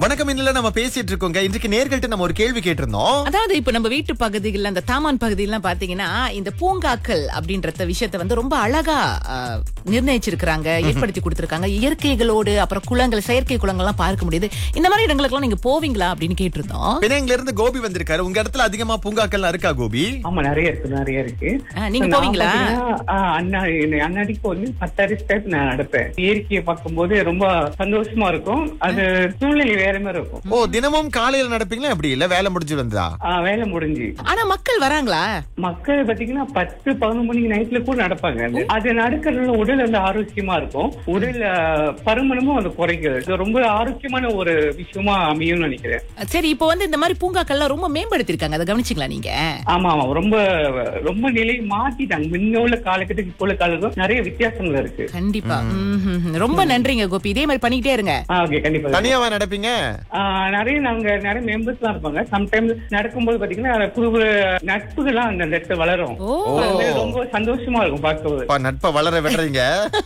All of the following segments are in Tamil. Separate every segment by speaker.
Speaker 1: வணக்கம் இன்னல நம்ம பேசிட்டு இருக்கோங்க இன்றைக்கு நேர்கள்ட்ட நம்ம ஒரு கேள்வி கேட்டிருந்தோம்
Speaker 2: அதாவது இப்ப நம்ம வீட்டு பகுதிகள்ல அந்த தாமான் பகுதியெல்லாம் பாத்தீங்கன்னா இந்த பூங்காக்கள் அப்படின்றத விஷயத்த வந்து ரொம்ப அழகா ஆ, நிர்ணயிச்சிருக்கிறாங்க ஏற்படுத்தி கொடுத்திருக்காங்க இயற்கைகளோடு அப்புறம் குளங்கள் செயற்கை குளங்கள்லாம் பார்க்க முடியுது இந்த மாதிரி இடங்களுக்கெல்லாம் நீங்க போவீங்களா அப்படின்னு கேட்டிருந்தோம்
Speaker 1: பிணையங்கல இருந்து கோபி வந்திருக்காரு உங்க இடத்துல அதிகமா பூங்காக்கள்லாம் இருக்கா கோபி
Speaker 3: ஆமா நிறைய இருக்கு நிறைய இருக்கு
Speaker 2: ஆ, நீங்க
Speaker 3: நான்
Speaker 2: போவீங்களா?
Speaker 3: பாத்தீங்கன்னா, ஆ, அண்ணா என்னை அண்ணாடிக்கு வந்து பத்தாயிரம் ஸ்டெப் நான் நடப்பேன் இயற்கையை பார்க்கும்போது ரொம்ப சந்தோஷமா இருக்கும் அது சூழ்நிலை வேற மாதிரி இருக்கும்
Speaker 1: ஓ தினமும் காலையில நடப்பீங்களா எப்படி இல்ல வேலை முடிஞ்சு வந்தா
Speaker 3: ஆ, வேலை முடிஞ்சு
Speaker 2: ஆனா மக்கள் வராங்களா
Speaker 3: மக்கள் பாத்தீங்கன்னா பத்து பதினொன்று மணிக்கு நைட்ல கூட நடப்பாங்க அது. அது நடக்கிறதுல உடல் வந்து ஆரோக்கியமா இருக்கும் உடல் ஆ, பருமனமும் அது குறைக்கிறது இது ரொம்ப ஆரோக்கியமான ஒரு விஷயமா அமையும்னு நினைக்கிறேன்
Speaker 2: சரி இப்போ வந்து இந்த மாதிரி பூங்காக்கள்லாம் ரொம்ப மேம்படுத்திருக்காங்க அதை கவனிச்சிங்களா நீங்க
Speaker 3: ஆமா ஆமா ரொம்ப ரொம்ப நிலை மாத்திட்டாங்க முன்ன உள்ள காலகட்டத்துக்கு இப்போ உள்ள காலத்துக்கும் நிறைய வித்தியாசங்கள் இருக்கு
Speaker 2: கண்டிப்பா ம்ஹும். ரொம்ப நன்றிங்க கோபி இதே மாதிரி பண்ணிக்கிட்டே இருங்க
Speaker 3: ஓகே கண்டிப்பா
Speaker 1: தனியாவா நடப்பீங்க
Speaker 3: ஆஹ் நிறைய நாங்க நிறைய மெம்பர்ஸ் எல்லாம் இருப்பாங்க சம்டைம்ஸ் நடக்கும்போது பாத்தீங்கன்னா புது புது நட்புகள்லாம் அந்த இடத்துல வளரும்
Speaker 2: ஓ
Speaker 3: அது வந்து ரொம்ப சந்தோஷமா இருக்கும் பார்க்கும்போது
Speaker 1: அப்பா, நட்பை வளர விடுறீங்க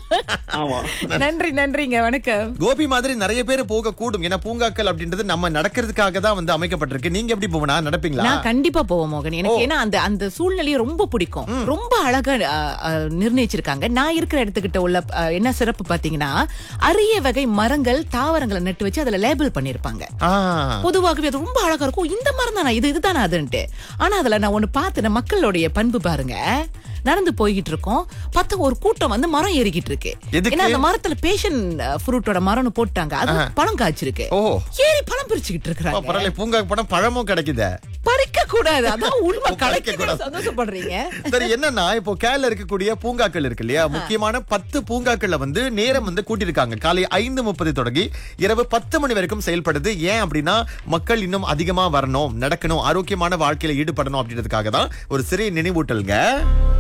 Speaker 3: ஆமா
Speaker 2: நன்றி நன்றிங்க வணக்கம்
Speaker 1: கோபி மாதிரி நிறைய பேர் போக கூடும் ஏன்னா பூங்காக்கள் அப்படின்றது நம்ம நடக்கிறதுக்காக தான் வந்து அமைக்கப்பட்டிருக்கு நீங்க எப்படி போவனா நடப்பீங்களா
Speaker 2: நான் கண்டிப்பா போவேன் மோகன் எனக்கு ஏன்னா அந்த அந்த சூழ்நிலையை ரொம்ப பிடிக்கும் ரொம்ப அழகா அ, அ, நிர்ணயிச்சிருக்காங்க நான் இருக்கிற இடத்துக்கிட்ட உள்ள அ, என்ன சிறப்பு பாத்தீங்கன்னா அரிய வகை மரங்கள் தாவரங்களை நட்டு வச்சு அதுல லேபிள் பண்ணிருப்பாங்க
Speaker 1: ஆ,
Speaker 2: பொதுவாகவே அது ரொம்ப அழகா இருக்கும் இந்த மரம் தானா இது இதுதானா அதுன்ட்டு ஆனா அதுல நான் ஒண்ணு பார்த்தேன் மக்களுடைய பண்பு பாருங்க நடந்து போய்கிட்டு இருக்கோம் பார்த்தா ஒரு கூட்டம் வந்து மரம் ஏறிக்கிட்டு இருக்கு
Speaker 1: எதுக்கு?
Speaker 2: ஏன்னா அந்த மரத்துல பேஷன் ஃப்ரூட்டோட மரம்னு போட்டாங்க அது பழம் காய்ச்சிருக்கு
Speaker 1: ஓ
Speaker 2: ஏறி பழம் பிரிச்சுக்கிட்டு
Speaker 1: அப்பா,
Speaker 2: இருக்காங்க
Speaker 1: பரவாயில்ல பூங்கா படம் பழமும் கிடைக்குதே
Speaker 2: பறிக்க கூடாது அதான் உண்மை
Speaker 1: பறிக்க
Speaker 2: கலைக்க
Speaker 1: கூடாது.
Speaker 2: சந்தோஷப்படுறீங்க
Speaker 1: சரி என்னன்னா இப்போ கேரள இருக்கக்கூடிய பூங்காக்கள் இருக்கு இல்லையா முக்கியமான பத்து பூங்காக்கள்ல வந்து நேரம் வந்து கூட்டியிருக்காங்க காலை ஐந்து முப்பது தொடங்கி இரவு பத்து மணி வரைக்கும் செயல்படுது ஏன் அப்படின்னா மக்கள் இன்னும் அதிகமா வரணும் நடக்கணும் ஆரோக்கியமான வாழ்க்கையில ஈடுபடணும் அப்படின்றதுக்காக தான் ஒரு சிறிய நினைவூட்டலுங்க